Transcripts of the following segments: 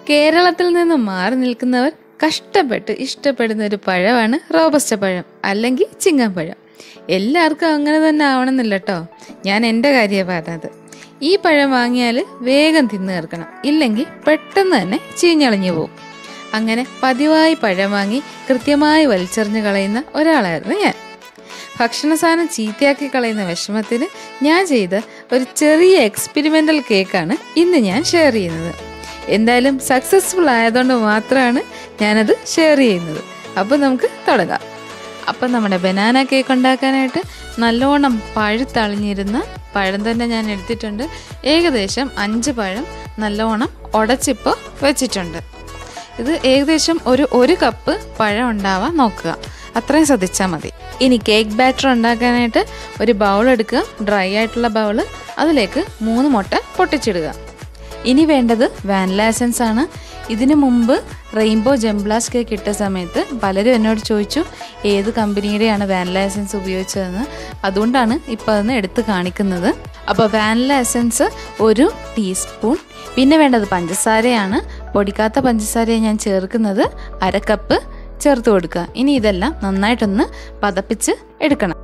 കേരളത്തിൽ നിന്ന് മാറി നിൽക്കുന്നവർ കഷ്ടപ്പെട്ട് ഇഷ്ടപ്പെടുന്ന ഒരു പഴമാണ് റോബസ്റ്റ പഴം അല്ലെങ്കിൽ ചിങ്ങപ്പഴം എല്ലാവർക്കും അങ്ങനെ തന്നെ ആവണമെന്നില്ല കേട്ടോ ഞാൻ എൻ്റെ കാര്യമാണ് പറഞ്ഞത് ഈ പഴം വാങ്ങിയാൽ വേഗം തിന്നു തീർക്കണം ഇല്ലെങ്കിൽ പെട്ടെന്ന് തന്നെ ചീഞ്ഞളിഞ്ഞു പോകും അങ്ങനെ പതിവായി പഴം വാങ്ങി കൃത്യമായി വലിച്ചെറിഞ്ഞ് കളയുന്ന ഒരാളായിരുന്നു ഞാൻ ഭക്ഷണ സാധനം ചീത്തയാക്കി കളയുന്ന വിഷമത്തിന് ഞാൻ ചെയ്ത ഒരു ചെറിയ എക്സ്പെരിമെൻ്റൽ കേക്കാണ് ഇന്ന് ഞാൻ ഷെയർ ചെയ്യുന്നത് എന്തായാലും സക്സസ്ഫുൾ ആയതുകൊണ്ട് മാത്രമാണ് ഞാനത് ഷെയർ ചെയ്യുന്നത് അപ്പോൾ നമുക്ക് തുടങ്ങാം അപ്പം നമ്മുടെ ബനാന കേക്ക് ഉണ്ടാക്കാനായിട്ട് നല്ലോണം പഴുത്തളിഞ്ഞിരുന്ന പഴം തന്നെ ഞാൻ എടുത്തിട്ടുണ്ട് ഏകദേശം അഞ്ച് പഴം നല്ലോണം ഉടച്ചിപ്പോൾ വെച്ചിട്ടുണ്ട് ഇത് ഏകദേശം ഒരു ഒരു കപ്പ് പഴം ഉണ്ടാവാൻ നോക്കുക അത്രയും ശ്രദ്ധിച്ചാൽ മതി ഇനി കേക്ക് ബാറ്റർ ഉണ്ടാക്കാനായിട്ട് ഒരു ബൗൾ എടുക്കുക ഡ്രൈ ആയിട്ടുള്ള ബൗൾ അതിലേക്ക് മൂന്ന് മുട്ട പൊട്ടിച്ചിടുക ഇനി വേണ്ടത് വാനില എസൻസ് ആണ് ഇതിനു മുമ്പ് റെയിൻബോ ജംബ്ലാസ് കേക്ക് ഇട്ട സമയത്ത് പലരും എന്നോട് ചോദിച്ചു ഏത് കമ്പനിയുടെയാണ് വാനില എസൻസ് ഉപയോഗിച്ചതെന്ന് അതുകൊണ്ടാണ് ഇപ്പോൾ അതൊന്ന് എടുത്ത് കാണിക്കുന്നത് അപ്പോൾ വാനില എസൻസ് ഒരു ടീസ്പൂൺ പിന്നെ വേണ്ടത് പഞ്ചസാരയാണ് പൊടിക്കാത്ത പഞ്ചസാരയാണ് ഞാൻ ചേർക്കുന്നത് അര കപ്പ് ചേർത്ത് കൊടുക്കുക ഇനി ഇതെല്ലാം നന്നായിട്ടൊന്ന് പതപ്പിച്ച് എടുക്കണം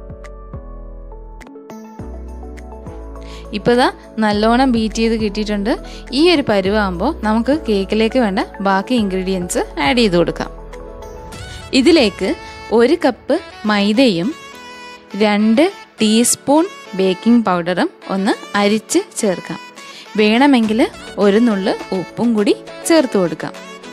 ഇപ്പോൾ ഇതാ നല്ലോണം ബീറ്റ് ചെയ്ത് കിട്ടിയിട്ടുണ്ട് ഈ ഒരു പരുവാകുമ്പോൾ നമുക്ക് കേക്കിലേക്ക് വേണ്ട ബാക്കി ഇൻഗ്രീഡിയൻസ് ആഡ് ചെയ്ത് കൊടുക്കാം ഇതിലേക്ക് ഒരു കപ്പ് മൈദയും രണ്ട് ടീസ്പൂൺ ബേക്കിംഗ് പൗഡറും ഒന്ന് അരിച്ച് ചേർക്കാം വേണമെങ്കിൽ ഒരു നുള്ള് ഉപ്പും കൂടി ചേർത്ത് കൊടുക്കാം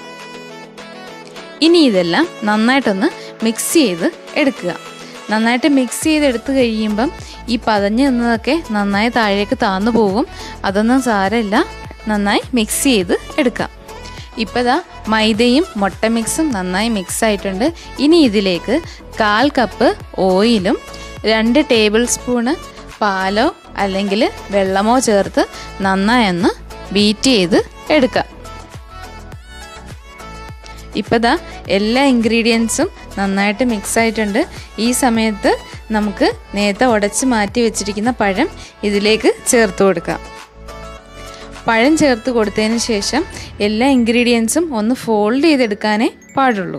ഇനി ഇതെല്ലാം നന്നായിട്ടൊന്ന് മിക്സ് ചെയ്ത് എടുക്കുക നന്നായിട്ട് മിക്സ് ചെയ്ത് എടുത്തു കഴിയുമ്പം ഈ പതഞ്ഞ് നിന്നതൊക്കെ നന്നായി താഴേക്ക് താന്നു പോകും അതൊന്നും സാരമില്ല നന്നായി മിക്സ് ചെയ്ത് എടുക്കാം ഇപ്പോൾ ഇതാ മൈദയും മുട്ട മിക്സും നന്നായി മിക്സ് ആയിട്ടുണ്ട് ഇനി ഇതിലേക്ക് കാൽ കപ്പ് ഓയിലും രണ്ട് ടേബിൾ സ്പൂണ് പാലോ അല്ലെങ്കിൽ വെള്ളമോ ചേർത്ത് നന്നായി ഒന്ന് ബീറ്റ് ചെയ്ത് എടുക്കാം ഇപ്പോൾ ദാ എല്ലാ ഇൻഗ്രീഡിയൻസും നന്നായിട്ട് മിക്സ് ആയിട്ടുണ്ട് ഈ സമയത്ത് നമുക്ക് നേരത്തെ ഉടച്ച് മാറ്റി വെച്ചിരിക്കുന്ന പഴം ഇതിലേക്ക് ചേർത്ത് കൊടുക്കാം പഴം ചേർത്ത് കൊടുത്തതിന് ശേഷം എല്ലാ ഇൻഗ്രീഡിയൻസും ഒന്ന് ഫോൾഡ് ചെയ്തെടുക്കാനേ പാടുള്ളൂ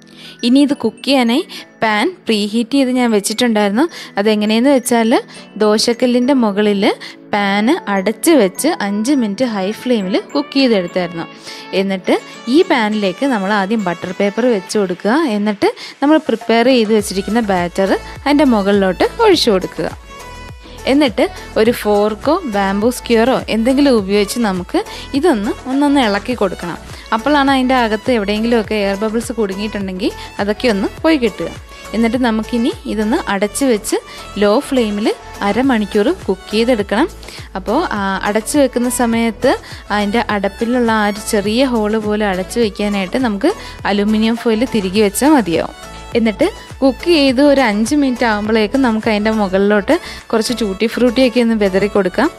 ഇനി ഇത് കുക്ക് ചെയ്യാനായി പാൻ പ്രീ ഹീറ്റ് ചെയ്ത് ഞാൻ വെച്ചിട്ടുണ്ടായിരുന്നു അതെങ്ങനെയെന്ന് വെച്ചാൽ ദോശക്കല്ലിൻ്റെ മുകളിൽ പാന് അടച്ച് വെച്ച് അഞ്ച് മിനിറ്റ് ഹൈ ഫ്ലെയിമിൽ കുക്ക് ചെയ്തെടുത്തായിരുന്നു എന്നിട്ട് ഈ പാനിലേക്ക് നമ്മൾ ആദ്യം ബട്ടർ പേപ്പർ വെച്ച് കൊടുക്കുക എന്നിട്ട് നമ്മൾ പ്രിപ്പയർ ചെയ്ത് വെച്ചിരിക്കുന്ന ബാറ്റർ അതിൻ്റെ മുകളിലോട്ട് ഒഴിച്ചു കൊടുക്കുക എന്നിട്ട് ഒരു ഫോർക്കോ ബാംബൂ സ്ക്യൂറോ എന്തെങ്കിലും ഉപയോഗിച്ച് നമുക്ക് ഇതൊന്ന് ഒന്നൊന്ന് ഇളക്കി കൊടുക്കണം അപ്പോഴാണ് അതിൻ്റെ അകത്ത് എവിടെയെങ്കിലുമൊക്കെ എയർ ബബിൾസ് കുടുങ്ങിയിട്ടുണ്ടെങ്കിൽ അതൊക്കെ ഒന്ന് പോയി കിട്ടുക എന്നിട്ട് നമുക്കിനി ഇതൊന്ന് അടച്ച് വെച്ച് ലോ ഫ്ലെയിമിൽ അരമണിക്കൂർ കുക്ക് ചെയ്തെടുക്കണം അപ്പോൾ അടച്ച് വെക്കുന്ന സമയത്ത് അതിൻ്റെ അടപ്പിലുള്ള ആ ഒരു ചെറിയ ഹോള് പോലെ അടച്ച് വെക്കാനായിട്ട് നമുക്ക് അലുമിനിയം ഫോയിൽ തിരികെ വെച്ചാൽ മതിയാവും എന്നിട്ട് കുക്ക് ചെയ്ത് ഒരു അഞ്ച് മിനിറ്റ് ആകുമ്പോഴേക്കും നമുക്ക് അതിൻ്റെ മുകളിലോട്ട് കുറച്ച് ടൂട്ടി ഫ്രൂട്ടിയൊക്കെ ഒന്ന് വെതറി കൊടുക്കാം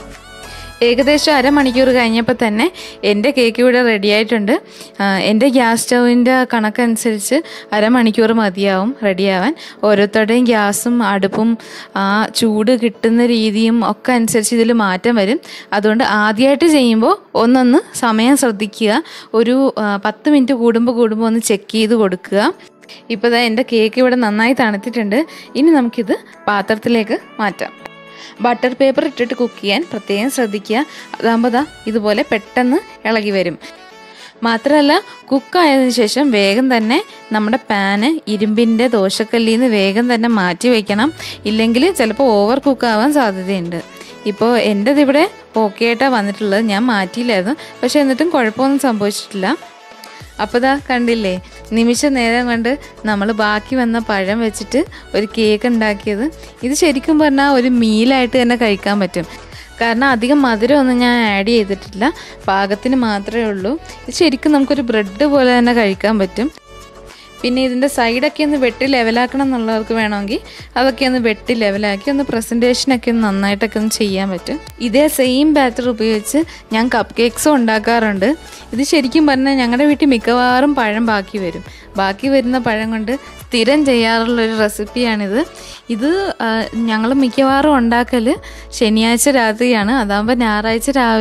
ഏകദേശം അരമണിക്കൂർ കഴിഞ്ഞപ്പോൾ തന്നെ എൻ്റെ കേക്ക് ഇവിടെ റെഡി ആയിട്ടുണ്ട് എൻ്റെ ഗ്യാസ് സ്റ്റൗവിൻ്റെ കണക്കനുസരിച്ച് അരമണിക്കൂർ മതിയാവും റെഡിയാവാൻ ഓരോരുത്തരുടെയും ഗ്യാസും അടുപ്പും ആ ചൂട് കിട്ടുന്ന രീതിയും ഒക്കെ അനുസരിച്ച് ഇതിൽ മാറ്റം വരും അതുകൊണ്ട് ആദ്യമായിട്ട് ചെയ്യുമ്പോൾ ഒന്നൊന്ന് സമയം ശ്രദ്ധിക്കുക ഒരു പത്ത് മിനിറ്റ് കൂടുമ്പോൾ കൂടുമ്പോൾ ഒന്ന് ചെക്ക് ചെയ്ത് കൊടുക്കുക ഇപ്പോൾ ദാ എൻ്റെ കേക്ക് ഇവിടെ നന്നായി തണുത്തിട്ടുണ്ട് ഇനി നമുക്കിത് പാത്രത്തിലേക്ക് മാറ്റാം ബട്ടർ പേപ്പർ ഇട്ടിട്ട് കുക്ക് ചെയ്യാൻ പ്രത്യേകം ശ്രദ്ധിക്കുക അതാകുമ്പോൾ ദാ ഇതുപോലെ പെട്ടെന്ന് ഇളകി വരും മാത്രമല്ല കുക്കായതിനു ശേഷം വേഗം തന്നെ നമ്മുടെ പാന് ഇരുമ്പിൻ്റെ ദോശക്കല്ലിൽ നിന്ന് വേഗം തന്നെ മാറ്റി വയ്ക്കണം ഇല്ലെങ്കിൽ ചിലപ്പോൾ ഓവർ കുക്കാവാൻ സാധ്യതയുണ്ട് ഇപ്പോൾ എൻ്റെത് ഇവിടെ ഓക്കെ ആയിട്ടാണ് വന്നിട്ടുള്ളത് ഞാൻ മാറ്റിയില്ലായിരുന്നു പക്ഷേ എന്നിട്ടും കുഴപ്പമൊന്നും സംഭവിച്ചിട്ടില്ല അപ്പോൾ ദാ കണ്ടില്ലേ നിമിഷ നേരം കൊണ്ട് നമ്മൾ ബാക്കി വന്ന പഴം വെച്ചിട്ട് ഒരു കേക്ക് ഉണ്ടാക്കിയത് ഇത് ശരിക്കും പറഞ്ഞാൽ ഒരു മീലായിട്ട് തന്നെ കഴിക്കാൻ പറ്റും കാരണം അധികം മധുരമൊന്നും ഞാൻ ആഡ് ചെയ്തിട്ടില്ല പാകത്തിന് മാത്രമേ ഉള്ളൂ ഇത് ശരിക്കും നമുക്കൊരു ബ്രെഡ് പോലെ തന്നെ കഴിക്കാൻ പറ്റും പിന്നെ ഇതിൻ്റെ സൈഡൊക്കെ ഒന്ന് വെട്ടി ലെവലാക്കണം എന്നുള്ളവർക്ക് വേണമെങ്കിൽ അതൊക്കെ ഒന്ന് വെട്ടി ലെവലാക്കി ഒന്ന് പ്രസൻറ്റേഷനൊക്കെ ഒന്ന് നന്നായിട്ടൊക്കെ ഒന്ന് ചെയ്യാൻ പറ്റും ഇതേ സെയിം ബാറ്റർ ഉപയോഗിച്ച് ഞാൻ കപ്പ് കേക്ക്സും ഉണ്ടാക്കാറുണ്ട് ഇത് ശരിക്കും പറഞ്ഞാൽ ഞങ്ങളുടെ വീട്ടിൽ മിക്കവാറും പഴം ബാക്കി വരും ബാക്കി വരുന്ന പഴം കൊണ്ട് സ്ഥിരം ചെയ്യാറുള്ളൊരു റെസിപ്പിയാണിത് ഇത് ഞങ്ങൾ മിക്കവാറും ഉണ്ടാക്കൽ ശനിയാഴ്ച രാത്രിയാണ് അതാകുമ്പോൾ ഞായറാഴ്ച രാവിലെ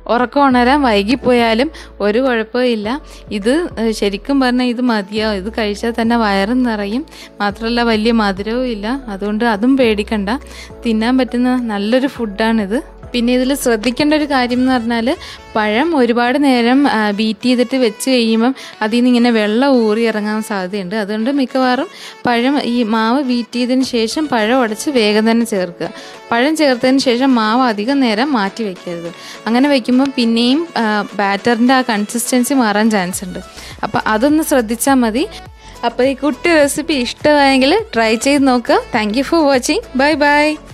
ഉറക്കം ഉണരാൻ വൈകിപ്പോയാലും ഒരു കുഴപ്പമില്ല ഇത് ഏഹ്, ശരിക്കും പറഞ്ഞാൽ ഇത് മതിയാവും ഇത് കഴിച്ചാൽ തന്നെ വയറും നിറയും മാത്രമല്ല വലിയ മധുരവും ഇല്ല അതുകൊണ്ട് അതും പേടിക്കണ്ട തിന്നാൻ പറ്റുന്ന നല്ലൊരു ഫുഡാണിത് പിന്നെ ഇതിൽ ശ്രദ്ധിക്കേണ്ട ഒരു കാര്യം എന്ന് പറഞ്ഞാൽ പഴം ഒരുപാട് നേരം ബീറ്റ് ചെയ്തിട്ട് വെച്ച് കഴിയുമ്പം അതിൽ നിന്ന് ഇങ്ങനെ വെള്ളം ഊറി ഇറങ്ങാൻ സാധ്യതയുണ്ട് അതുകൊണ്ട് മിക്കവാറും പഴം ഈ മാവ് ബീറ്റ് ചെയ്തതിന് ശേഷം പഴം ഉടച്ച് വേഗം തന്നെ ചേർക്കുക പഴം ചേർത്തതിന് ശേഷം മാവ് അധികം നേരം മാറ്റി വെക്കരുത് അങ്ങനെ വെക്കുമ്പോൾ പിന്നെയും ബാറ്ററിൻ്റെ ആ കൺസിസ്റ്റൻസി മാറാൻ ചാൻസ് ഉണ്ട് അപ്പോൾ അതൊന്ന് ശ്രദ്ധിച്ചാൽ മതി അപ്പോൾ ഈ കുട്ടി റെസിപ്പി ഇഷ്ടമായെങ്കിൽ ട്രൈ ചെയ്ത് നോക്കുക thank you for watching bye by